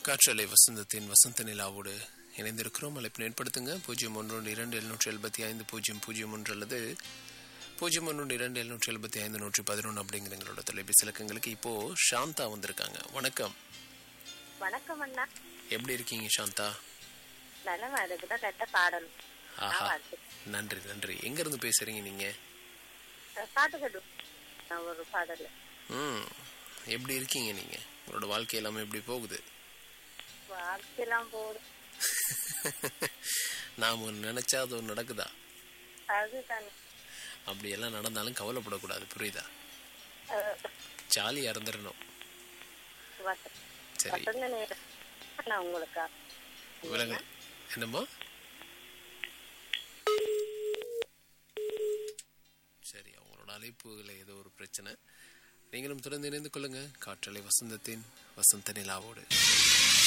காற்றலை வசந்தத்தின் வசந்த நிலாவோடு இணைந்திருக்கிறோம் அழைப்பு ஏற்படுத்துங்க பூஜ்ஜியம் ஒன்று இரண்டு எழுநூற்றி எழுபத்தி ஐந்து பூஜ்ஜியம் பூஜ்ஜியம் ஒன்று அல்லது பூஜ்ஜியம் ஒன்று இரண்டு எழுநூற்றி எழுபத்தி ஐந்து நூற்றி பதினொன்று அப்படிங்கிற எங்களோட தொலைபேசி இலக்கங்களுக்கு இப்போ சாந்தா வந்திருக்காங்க வணக்கம் வணக்கம் அண்ணா எப்படி இருக்கீங்க சாந்தா நல்லவா அதுக்குதான் கட்ட பாடணும் ஆஹா நான் வாழ்த்து. நன்றி நன்றி எங்க இருந்து பேசுறீங்க நீங்க அஹ் பாட்டு கட்டு நான் ஒரு பாடல் ம் எப்படி இருக்கீங்க நீங்க உங்களோட வாழ்க்கை எல்லாமே எப்படி போகுது வாழ்க்கையெல்லாம் போகுது நாம ஒண்ணு நினைச்சா அது ஒண்ணு நடக்குதா அதுதான் அப்படி எல்லாம் நடந்தாலும் கவலைப்படக்கூடாது புரியுதா அஹ், ஜாலியா இருந்துடணும் வச- சரி வசந்த நேரம் நான் உங்களுக்கா விலங்கு என்னம்மா சரி அவங்களோட அழைப்புல ஏதோ ஒரு பிரச்சனை நீங்களும் தொடர்ந்து இணைந்து கொள்ளுங்க காற்றலை வசந்தத்தின் வசந்த நிலாவோடு